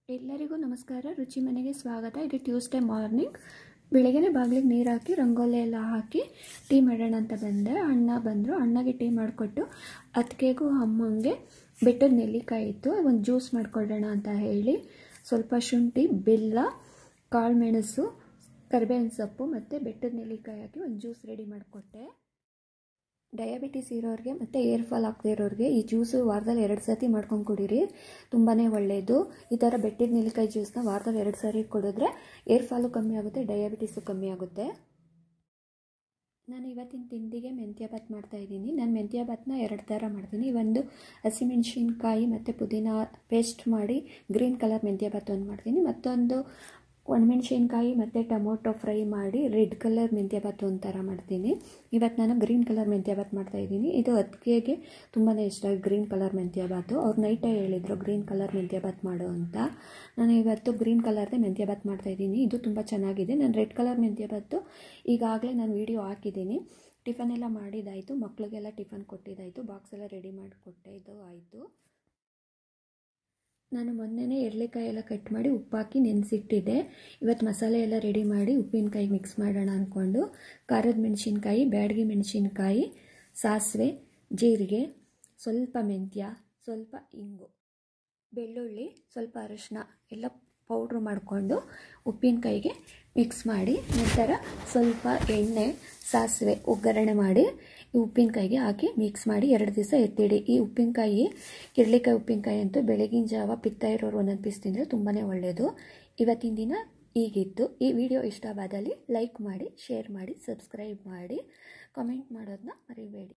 ಎಲ್ಲರಿಗೂ ನಮಸ್ಕಾರ ರುಚಿ ಮನೆಗೆ ಸ್ವಾಗತ ಇದು ಟ್ಯೂಸ್ಡೇ ಮಾರ್ನಿಂಗ್ ಬೆಳಗ್ಗೆನೆ ಬಾಗಿಲಿಗೆ ನೀರು ಹಾಕಿ ರಂಗೋಲಿ ಎಲ್ಲ ಹಾಕಿ ಟೀ ಮಾಡೋಣ ಅಂತ ಬಂದೆ ಅಣ್ಣ ಬಂದರು ಅಣ್ಣಗೆ ಟೀ ಮಾಡಿಕೊಟ್ಟು ಅತ್ತಿಗೆಗೂ ಅಮ್ಮಂಗೆ ಬೆಟ್ಟದ ನೆಲ್ಲಿಕಾಯಿ ಇತ್ತು ಒಂದು ಜ್ಯೂಸ್ ಮಾಡಿಕೊಡೋಣ ಅಂತ ಹೇಳಿ ಸ್ವಲ್ಪ ಶುಂಠಿ ಬೆಲ್ಲ ಕಾಳು ಮೆಣಸು ಕರಿಬೇವಿನ ಸೊಪ್ಪು ಮತ್ತು ಬೆಟ್ಟದ ನೆಲ್ಲಿಕಾಯಿ ಹಾಕಿ ಒಂದು ಜ್ಯೂಸ್ ರೆಡಿ ಮಾಡಿಕೊಟ್ಟೆ ಡಯಾಬಿಟಿಸ್ ಇರೋರಿಗೆ ಮತ್ತು ಏರ್ ಫಾಲ್ ಆಗದೆ ಇರೋರಿಗೆ ಈ ಜ್ಯೂಸು ವಾರದಲ್ಲಿ ಎರಡು ಸರ್ತಿ ಮಾಡ್ಕೊಂಡು ಕುಡೀರಿ ತುಂಬಾ ಒಳ್ಳೆಯದು ಈ ಥರ ಬೆಟ್ಟದ ನೆಲ್ಲಿಕಾಯಿ ಜ್ಯೂಸ್ನ ವಾರದಲ್ಲಿ ಎರಡು ಸಾರಿ ಕುಡಿದ್ರೆ ಏರ್ ಫಾಲು ಕಮ್ಮಿ ಆಗುತ್ತೆ ಡಯಾಬಿಟಿಸು ಕಮ್ಮಿ ಆಗುತ್ತೆ ನಾನು ಇವತ್ತಿನ ತಿಂಡಿಗೆ ಮೆಂತ್ಯ ಭಾತ್ ಮಾಡ್ತಾಯಿದ್ದೀನಿ ನಾನು ಮೆಂತ್ಯ ಭಾತ್ನ ಎರಡು ಥರ ಮಾಡ್ತೀನಿ ಒಂದು ಹಸಿಮೆಣ್ಸಿನ್ಕಾಯಿ ಮತ್ತು ಪುದೀನ ಪೇಸ್ಟ್ ಮಾಡಿ ಗ್ರೀನ್ ಕಲರ್ ಮೆಂತ್ಯ ಭಾತ್ ಒಂದು ಮಾಡ್ತೀನಿ ಮತ್ತೊಂದು ಒಣಮೆಣ್ಸಿನ್ಕಾಯಿ ಮತ್ತು ಟೊಮೊಟೊ ಫ್ರೈ ಮಾಡಿ ರೆಡ್ ಕಲರ್ ಮೆಂತ್ಯ ಭಾತ್ ಒಂಥರ ಮಾಡ್ತೀನಿ ಇವತ್ತು ನಾನು ಗ್ರೀನ್ ಕಲರ್ ಮೆಂತ್ಯ ಭಾತ್ ಮಾಡ್ತಾಯಿದ್ದೀನಿ ಇದು ಅತ್ತಿಗೆಗೆ ತುಂಬಾ ಇಷ್ಟ ಗ್ರೀನ್ ಕಲರ್ ಮೆಂತ್ಯ ಭಾತು ಅವ್ರು ನೈಟೇ ಹೇಳಿದರು ಗ್ರೀನ್ ಕಲರ್ ಮೆಂತ್ಯ ಭಾತ್ ಮಾಡು ಅಂತ ನಾನು ಇವತ್ತು ಗ್ರೀನ್ ಕಲರ್ದೇ ಮೆಂತ್ಯ ಭಾತ್ ಮಾಡ್ತಾಯಿದ್ದೀನಿ ಇದು ತುಂಬ ಚೆನ್ನಾಗಿದೆ ನಾನು ರೆಡ್ ಕಲರ್ ಮೆಂತ್ಯ ಭಾತು ಈಗಾಗಲೇ ನಾನು ವೀಡಿಯೋ ಹಾಕಿದ್ದೀನಿ ಟಿಫನ್ ಎಲ್ಲ ಮಾಡಿದ್ದಾಯಿತು ಮಕ್ಕಳಿಗೆಲ್ಲ ಟಿಫನ್ ಕೊಟ್ಟಿದ್ದಾಯಿತು ಬಾಕ್ಸ್ ಎಲ್ಲ ರೆಡಿ ಮಾಡಿಕೊಟ್ಟೆ ಇದು ಆಯಿತು ನಾನು ಮೊನ್ನೆನೇ ಎರಳೆಕಾಯಿ ಎಲ್ಲ ಕಟ್ ಮಾಡಿ ಉಪ್ಪಾಕಿ ನೆನೆಸಿಟ್ಟಿದ್ದೆ ಇವತ್ತು ಮಸಾಲೆ ಎಲ್ಲ ರೆಡಿ ಮಾಡಿ ಉಪ್ಪಿನಕಾಯಿ ಮಿಕ್ಸ್ ಮಾಡೋಣ ಅಂದ್ಕೊಂಡು ಖಾರದ ಮೆಣಸಿನ್ಕಾಯಿ ಬ್ಯಾಡಗಿ ಮೆಣಸಿನ್ಕಾಯಿ ಸಾಸಿವೆ ಜೀರಿಗೆ ಸ್ವಲ್ಪ ಮೆಂತ್ಯ ಸ್ವಲ್ಪ ಇಂಗು ಬೆಳ್ಳುಳ್ಳಿ ಸ್ವಲ್ಪ ಅರಿಶಿನ ಎಲ್ಲ ಪೌಡ್ರ್ ಮಾಡಿಕೊಂಡು ಉಪ್ಪಿನಕಾಯಿಗೆ ಮಿಕ್ಸ್ ಮಾಡಿ ನಂತರ ಸ್ವಲ್ಪ ಎಣ್ಣೆ ಸಾಸಿವೆ ಒಗ್ಗರಣೆ ಮಾಡಿ ಈ ಉಪ್ಪಿನಕಾಯಿಗೆ ಹಾಕಿ ಮಿಕ್ಸ್ ಮಾಡಿ ಎರಡು ದಿವಸ ಎತ್ತಿಡಿ ಈ ಉಪ್ಪಿನಕಾಯಿ ಕಿರ್ಳಿಕಾಯಿ ಉಪ್ಪಿನಕಾಯಿ ಅಂತೂ ಬೆಳಗಿನ ಜಾವ ಪಿತ್ತ ಇರೋರು ಒಂದೊಂದು ಪೀಸ್ ತಿಂದರೆ ತುಂಬಾ ಒಳ್ಳೆಯದು ಇವತ್ತಿನ ದಿನ ಈಗಿತ್ತು ಈ ವಿಡಿಯೋ ಇಷ್ಟವಾದಲ್ಲಿ ಲೈಕ್ ಮಾಡಿ ಶೇರ್ ಮಾಡಿ ಸಬ್ಸ್ಕ್ರೈಬ್ ಮಾಡಿ ಕಮೆಂಟ್ ಮಾಡೋದನ್ನ ಮರಿಬೇಡಿ